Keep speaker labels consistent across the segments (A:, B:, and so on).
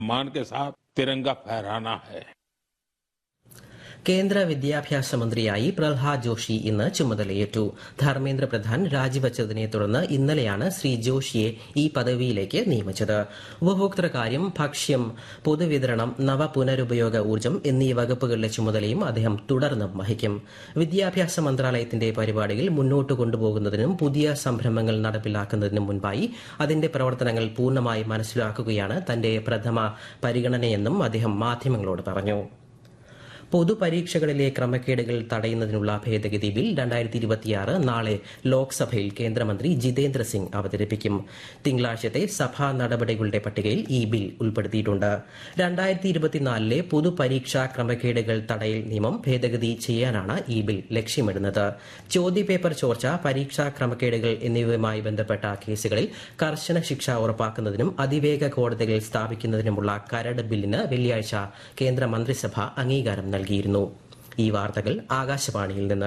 A: मान के साथ तिरंगा फहराना है
B: കേന്ദ്ര വിദ്യാഭ്യാസ മന്ത്രിയായി പ്രഹ്ലാദ് ജോഷി ഇന്ന് ചുമതലയേറ്റു ധർമ്മേന്ദ്ര പ്രധാൻ രാജിവച്ചതിനെ തുടർന്ന് ഇന്നലെയാണ് ശ്രീ ജോഷിയെ ഈ പദവിയിലേക്ക് നിയമിച്ചത് ഉപഭോക്തൃകാര്യം ഭക്ഷ്യം പൊതുവിതരണം നവ പുനരുപയോഗ ഊർജ്ജം എന്നീ വകുപ്പുകളിലെ ചുമതലയും അദ്ദേഹം തുടർന്നും വഹിക്കും വിദ്യാഭ്യാസ മന്ത്രാലയത്തിന്റെ പരിപാടികൾ മുന്നോട്ട് കൊണ്ടുപോകുന്നതിനും പുതിയ സംരംഭങ്ങൾ നടപ്പിലാക്കുന്നതിനും മുൻപായി അതിന്റെ പ്രവർത്തനങ്ങൾ പൂർണ്ണമായി മനസ്സിലാക്കുകയാണ് തന്റെ പ്രഥമ പരിഗണനയെന്നും അദ്ദേഹം മാധ്യമങ്ങളോട് പറഞ്ഞു പൊതുപരീക്ഷകളിലെ ക്രമക്കേടുകൾ തടയുന്നതിനുള്ള ഭേദഗതി ബിൽ രണ്ടായിരത്തി ഇരുപത്തിയാറ് നാളെ ലോക്സഭയിൽ കേന്ദ്രമന്ത്രി ജിതേന്ദ്ര സിംഗ് അവതരിപ്പിക്കും തിങ്കളാഴ്ചത്തെ സഭാ നടപടികളുടെ പട്ടികയിൽ ഈ ബിൽ ഉൾപ്പെടുത്തിയിട്ടുണ്ട് രണ്ടായിരത്തി ഇരുപത്തിനാലിലെ പൊതുപരീക്ഷാ ക്രമക്കേടുകൾ തടയൽ നിയമം ഭേദഗതി ചെയ്യാനാണ് ഈ ബിൽ ലക്ഷ്യമിടുന്നത് ചോദ്യപേപ്പർ ചോർച്ച പരീക്ഷാ ക്രമക്കേടുകൾ എന്നിവയുമായി ബന്ധപ്പെട്ട കേസുകളിൽ കർശന ശിക്ഷ ഉറപ്പാക്കുന്നതിനും അതിവേഗ കോടതികൾ സ്ഥാപിക്കുന്നതിനുമുള്ള കരട് ബില്ലിന് വെള്ളിയാഴ്ച കേന്ദ്ര മന്ത്രിസഭ അംഗീകാരം നൽകിയിരുന്നു ഈ വാർത്തകൾ ആകാശവാണിയിൽ നിന്ന്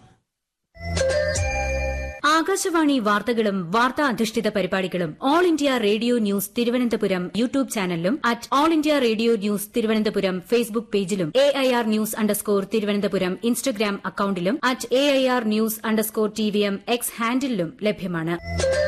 C: ആകാശവാണി വാർത്തകളും വാർത്താ അധിഷ്ഠിത പരിപാടികളും all India radio news Thiruvananthapuram YouTube ചാനലിലും at all India radio news Thiruvananthapuram Facebook പേജിലും A I R news underscore Thiruvananthapuram Instagram അക്കൌണ്ടിലും at A I R news underscore T V M X ഹാൻഡിലും ലഭ്യമാണ്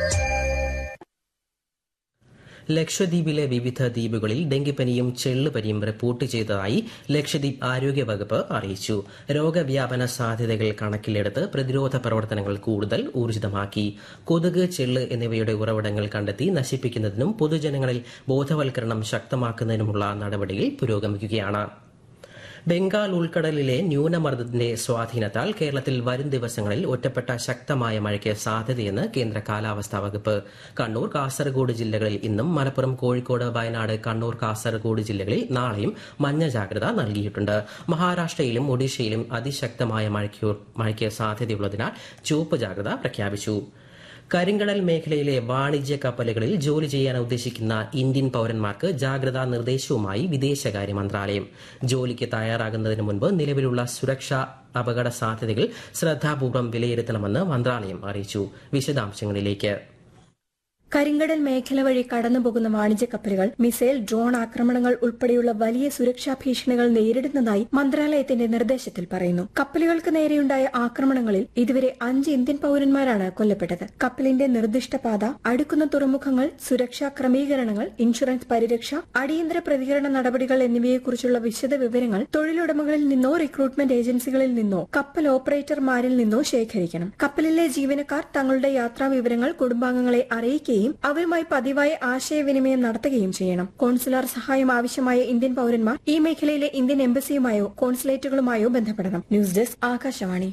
B: ലക്ഷദ്വീപിലെ വിവിധ ദ്വീപുകളിൽ ഡെങ്കിപ്പനിയും ചെള്ളുപനിയും റിപ്പോർട്ട് ചെയ്തതായി ലക്ഷദ്വീപ് ആരോഗ്യ വകുപ്പ് അറിയിച്ചു രോഗവ്യാപന സാധ്യതകൾ കണക്കിലെടുത്ത് പ്രതിരോധ പ്രവർത്തനങ്ങൾ കൂടുതൽ ഊർജിതമാക്കി കൊതുക് ചെള്ള് എന്നിവയുടെ ഉറവിടങ്ങൾ കണ്ടെത്തി നശിപ്പിക്കുന്നതിനും പൊതുജനങ്ങളിൽ ബോധവൽക്കരണം ശക്തമാക്കുന്നതിനുമുള്ള നടപടികൾ പുരോഗമിക്കുകയാണ് ബംഗാൾ ഉൾക്കടലിലെ ന്യൂനമർദ്ദത്തിന്റെ സ്വാധീനത്താൽ കേരളത്തിൽ വരും ദിവസങ്ങളിൽ ഒറ്റപ്പെട്ട ശക്തമായ മഴയ്ക്ക് സാധ്യതയെന്ന് കേന്ദ്ര കാലാവസ്ഥാ വകുപ്പ് കണ്ണൂർ കാസർഗോഡ് ജില്ലകളിൽ ഇന്നും മലപ്പുറം കോഴിക്കോട് വയനാട് കണ്ണൂർ കാസർഗോഡ് ജില്ലകളിൽ നാളെയും മഞ്ഞ ജാഗ്രത നൽകിയിട്ടുണ്ട് മഹാരാഷ്ട്രയിലും ഒഡീഷയിലും അതിശക്തമായ മഴയ്ക്ക് മഴയ്ക്ക് സാധ്യതയുള്ളതിനാൽ ചുവപ്പ് ജാഗ്രത പ്രഖ്യാപിച്ചു കരിങ്കടൽ മേഖലയിലെ വാണിജ്യ കപ്പലുകളിൽ ജോലി ചെയ്യാൻ ഉദ്ദേശിക്കുന്ന ഇന്ത്യൻ പൌരന്മാർക്ക് ജാഗ്രതാ നിർദ്ദേശവുമായി വിദേശകാര്യ മന്ത്രാലയം ജോലിക്ക് തയ്യാറാകുന്നതിന് മുൻപ് നിലവിലുള്ള സുരക്ഷാ അപകട സാധ്യതകൾ ശ്രദ്ധാപൂർവ്വം വിലയിരുത്തണമെന്ന് മന്ത്രാലയം അറിയിച്ചു വിശദാംശങ്ങളിലേക്ക്
D: കരിങ്കടൽ മേഖല വഴി കടന്നുപോകുന്ന വാണിജ്യ കപ്പലുകൾ മിസൈൽ ഡ്രോൺ ആക്രമണങ്ങൾ ഉൾപ്പെടെയുള്ള വലിയ സുരക്ഷാ ഭീഷണികൾ നേരിടുന്നതായി മന്ത്രാലയത്തിന്റെ നിർദ്ദേശത്തിൽ പറയുന്നു കപ്പലുകൾക്ക് നേരെയുണ്ടായ ആക്രമണങ്ങളിൽ ഇതുവരെ അഞ്ച് ഇന്ത്യൻ പൌരന്മാരാണ് കൊല്ലപ്പെട്ടത് കപ്പലിന്റെ നിർദ്ദിഷ്ട പാത അടുക്കുന്ന തുറമുഖങ്ങൾ സുരക്ഷാ ക്രമീകരണങ്ങൾ ഇൻഷുറൻസ് പരിരക്ഷ അടിയന്തര പ്രതികരണ നടപടികൾ എന്നിവയെക്കുറിച്ചുള്ള വിശദ വിവരങ്ങൾ തൊഴിലുടമകളിൽ നിന്നോ റിക്രൂട്ട്മെന്റ് ഏജൻസികളിൽ നിന്നോ കപ്പൽ ഓപ്പറേറ്റർമാരിൽ നിന്നോ ശേഖരിക്കണം കപ്പലിലെ ജീവനക്കാർ തങ്ങളുടെ യാത്രാ വിവരങ്ങൾ കുടുംബാംഗങ്ങളെ അറിയിക്കുകയും ചെയ്യുകയും അവരുമായി പതിവായ ആശയവിനിമയം നടത്തുകയും ചെയ്യണം കോൺസുലാർ സഹായം ആവശ്യമായ ഇന്ത്യൻ പൌരന്മാർ ഈ മേഖലയിലെ ഇന്ത്യൻ എംബസിയുമായോ കോൺസുലേറ്റുകളുമായോ ബന്ധപ്പെടണം ന്യൂസ് ഡെസ്ക് ആകാശവാണി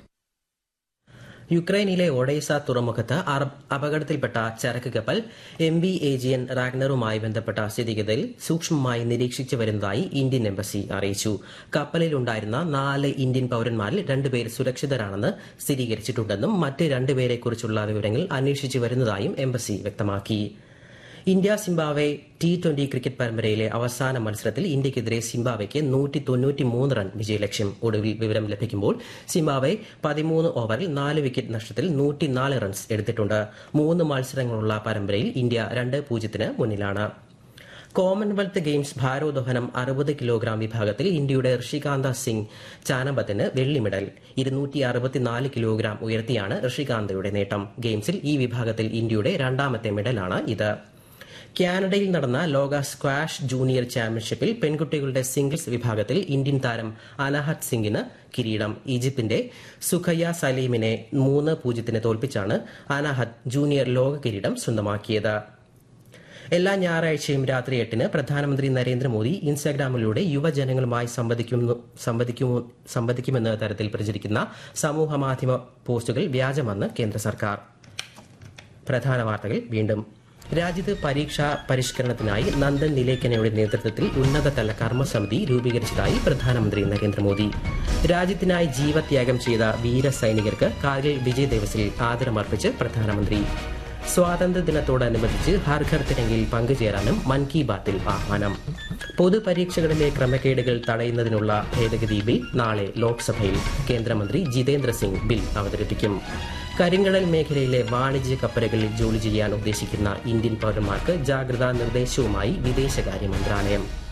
B: യുക്രൈനിലെ ഒഡേസ തുറമുഖത്ത് അപകടത്തിൽപ്പെട്ട ചരക്ക് കപ്പൽ എം വി ഏജിയൻ റാഗ്നറുമായി ബന്ധപ്പെട്ട സ്ഥിതിഗതിയിൽ സൂക്ഷ്മമായി നിരീക്ഷിച്ചു വരുന്നതായി ഇന്ത്യൻ എംബസി അറിയിച്ചു കപ്പലിലുണ്ടായിരുന്ന നാല് ഇന്ത്യൻ പൌരന്മാരിൽ രണ്ടുപേർ സുരക്ഷിതരാണെന്ന് സ്ഥിരീകരിച്ചിട്ടുണ്ടെന്നും മറ്റ് രണ്ടുപേരെക്കുറിച്ചുള്ള വിവരങ്ങൾ അന്വേഷിച്ചു വരുന്നതായും എംബസി വ്യക്തമാക്കി India Zimbabwe T twenty cricket പരമ്പരയിലെ അവസാന മത്സരത്തിൽ ഇന്ത്യക്കെതിരെ സിംബാവയ്ക്ക് നൂറ്റി തൊണ്ണൂറ്റിമൂന്ന് റൺ വിജയലക്ഷ്യം ഒടുവിൽ വിവരം ലഭിക്കുമ്പോൾ സിംബാവെ പതിമൂന്ന് ഓവറിൽ നാല് വിക്കറ്റ് നഷ്ടത്തിൽ നൂറ്റിനാല് റൺസ് എടുത്തിട്ടുണ്ട് മൂന്ന് മത്സരങ്ങളുള്ള പരമ്പരയിൽ ഇന്ത്യ രണ്ട് പൂജ്യത്തിന് മുന്നിലാണ് കോമൺവെൽത്ത് ഗെയിംസ് ഭാരോദ്വഹനം അറുപത് കിലോഗ്രാം വിഭാഗത്തിൽ ഇന്ത്യയുടെ ഋഷികാന്ത സിംഗ് ചാനബത്തിന് വെള്ളി മെഡൽ ഇരുന്നൂറ്റി അറുപത്തിനാല് കിലോഗ്രാം ഉയർത്തിയാണ് ഋഷികാന്തയുടെ നേട്ടം ഗെയിംസിൽ ഈ വിഭാഗത്തിൽ ഇന്ത്യയുടെ രണ്ടാമത്തെ മെഡലാണ് ഇത് കാനഡയിൽ നടന്ന ലോക സ്ക്വാഷ് ജൂനിയർ ചാമ്പ്യൻഷിപ്പിൽ പെൺകുട്ടികളുടെ സിംഗിൾസ് വിഭാഗത്തിൽ ഇന്ത്യൻ താരം അനഹത് സിംഗിന് കിരീടം ഈജിപ്തിന്റെ സുഖയ്യ സലീമിനെ മൂന്ന് പൂജ്യത്തിന് തോൽപ്പിച്ചാണ് അനഹത് ജൂനിയർ ലോക കിരീടം സ്വന്തമാക്കിയത് എല്ലാ ഞായറാഴ്ചയും രാത്രി എട്ടിന് പ്രധാനമന്ത്രി നരേന്ദ്രമോദി ഇൻസ്റ്റാഗ്രാമിലൂടെ യുവജനങ്ങളുമായി സംവദിക്കുമെന്ന തരത്തിൽ പ്രചരിക്കുന്ന സമൂഹ മാധ്യമ പോസ്റ്റുകൾ വ്യാജമെന്ന് കേന്ദ്ര സർക്കാർ പ്രധാന വാർത്തകൾ വീണ്ടും രാജ്യത്ത് പരീക്ഷാ പരിഷ്കരണത്തിനായി നന്ദൻ നിലേക്കനയുടെ നേതൃത്വത്തിൽ ഉന്നതതല കർമ്മസമിതി രൂപീകരിച്ചതായി പ്രധാനമന്ത്രി നരേന്ദ്രമോദി രാജ്യത്തിനായി ജീവത്യാഗം ചെയ്ത വീര സൈനികർക്ക് കാർഗിൽ വിജയ് ദിവസിൽ ആദരമർപ്പിച്ച് പ്രധാനമന്ത്രി സ്വാതന്ത്ര്യദിനത്തോടനുബന്ധിച്ച് ഹർ ഘർ തിരങ്കിൽ പങ്കുചേരാനും മൻ കി ബാത്തിൽ ആഹ്വാനം പൊതുപരീക്ഷകളിലെ ക്രമക്കേടുകൾ തടയുന്നതിനുള്ള ഭേദഗതി ബിൽ നാളെ ലോക്സഭയിൽ കേന്ദ്രമന്ത്രി ജിതേന്ദ്ര സിംഗ് ബിൽ അവതരിപ്പിക്കും കരിങ്കടൽ മേഖലയിലെ വാണിജ്യ കപ്പലുകളിൽ ജോലി ചെയ്യാൻ ഉദ്ദേശിക്കുന്ന ഇന്ത്യൻ പൌരന്മാർക്ക് ജാഗ്രതാ നിർദ്ദേശവുമായി വിദേശകാര്യ മന്ത്രാലയം